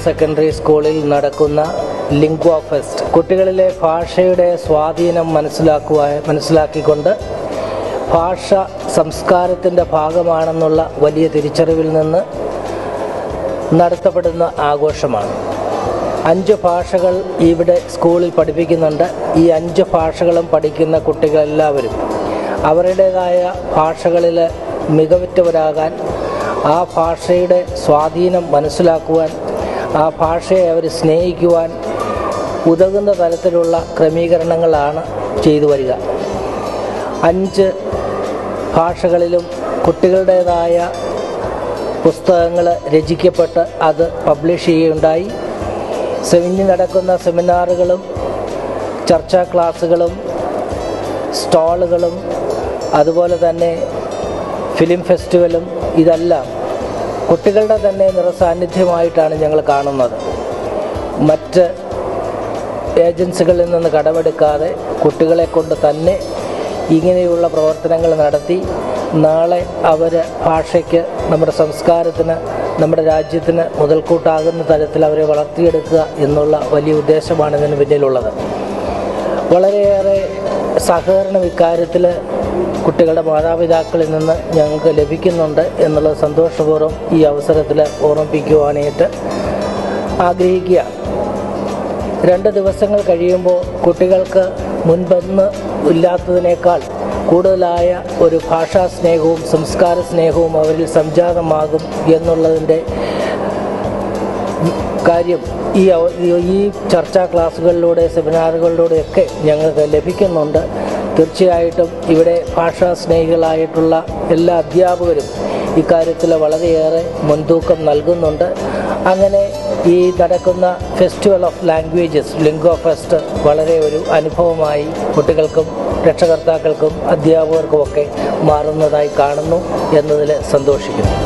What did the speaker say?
secondary സ്കൂളിൽ നടക്കുന്ന ലിംഗ്വ fest കുട്ടികളിലെ ഭാഷയുടെ സ്വാധീനം മനസ്സിലാക്കുവാൻ മനസ്സിലാക്കിക്കൊണ്ട് ഭാഷ സംസ്കാരത്തിൻ്റെ ഭാഗമാണെന്നുള്ള വലിയ തിരിച്ചറിവിൽ നിന്ന് നടത്തപ്പെടുന്ന ആഘോഷമാണ് അഞ്ച് ഭാഷകൾ ഇവിടെ സ്കൂളിൽ പഠിപ്പിക്കുന്നുണ്ട് ഈ അഞ്ച് ഭാഷകളും പഠിക്കുന്ന കുട്ടികളെല്ലാവരും അവരുടേതായ ഭാഷകളിൽ മികവുറ്റവരാകാൻ ആ ഭാഷയുടെ സ്വാധീനം മനസ്സിലാക്കുവാൻ ആ ഭാഷയെ അവർ സ്നേഹിക്കുവാൻ ഉതകുന്ന തരത്തിലുള്ള ക്രമീകരണങ്ങളാണ് ചെയ്തു വരിക അഞ്ച് ഭാഷകളിലും കുട്ടികളുടേതായ പുസ്തകങ്ങൾ രചിക്കപ്പെട്ട് അത് പബ്ലിഷ് ചെയ്യുകയുണ്ടായി സെമിനി നടക്കുന്ന സെമിനാറുകളും ചർച്ചാ ക്ലാസ്സുകളും സ്റ്റാളുകളും അതുപോലെ തന്നെ ഫിലിം ഫെസ്റ്റിവലും ഇതെല്ലാം കുട്ടികളുടെ തന്നെ നിറസാന്നിധ്യമായിട്ടാണ് ഞങ്ങൾ കാണുന്നത് മറ്റ് ഏജൻസികളിൽ നിന്ന് കടമെടുക്കാതെ കുട്ടികളെ കൊണ്ട് തന്നെ ഇങ്ങനെയുള്ള പ്രവർത്തനങ്ങൾ നടത്തി നാളെ അവർ ഭാഷയ്ക്ക് നമ്മുടെ സംസ്കാരത്തിന് നമ്മുടെ രാജ്യത്തിന് മുതൽക്കൂട്ടാകുന്ന തരത്തിൽ അവരെ വളർത്തിയെടുക്കുക എന്നുള്ള വലിയ ഉദ്ദേശമാണ് ഇതിന് പിന്നിലുള്ളത് വളരെയേറെ സഹകരണം ഇക്കാര്യത്തിൽ കുട്ടികളുടെ മാതാപിതാക്കളിൽ നിന്ന് ഞങ്ങൾക്ക് ലഭിക്കുന്നുണ്ട് എന്നുള്ളത് സന്തോഷപൂർവ്വം ഈ അവസരത്തിൽ ഓർമ്മിപ്പിക്കുവാനായിട്ട് ആഗ്രഹിക്കുക രണ്ട് ദിവസങ്ങൾ കഴിയുമ്പോൾ കുട്ടികൾക്ക് മുൻപെന്ന് ഇല്ലാത്തതിനേക്കാൾ കൂടുതലായ ഒരു ഭാഷാ സ്നേഹവും സംസ്കാര സ്നേഹവും അവരിൽ സംജാതമാകും എന്നുള്ളതിൻ്റെ കാര്യം ഈ അവ- ഈ ചർച്ചാ ക്ലാസ്സുകളിലൂടെ സെമിനാറുകളിലൂടെയൊക്കെ ഞങ്ങൾക്ക് ലഭിക്കുന്നുണ്ട് തീർച്ചയായിട്ടും ഇവിടെ ഭാഷാ സ്നേഹികളായിട്ടുള്ള എല്ലാ അധ്യാപകരും ഇക്കാര്യത്തിൽ വളരെയേറെ മുൻതൂക്കം നൽകുന്നുണ്ട് അങ്ങനെ ഈ നടക്കുന്ന festival of languages lingo fest വളരെ ഒരു അനുഭവമായി കുട്ടികൾക്കും രക്ഷകർത്താക്കൾക്കും അധ്യാപകർക്കുമൊക്കെ മാറുന്നതായി കാണുന്നു എന്നതിൽ സന്തോഷിക്കുന്നു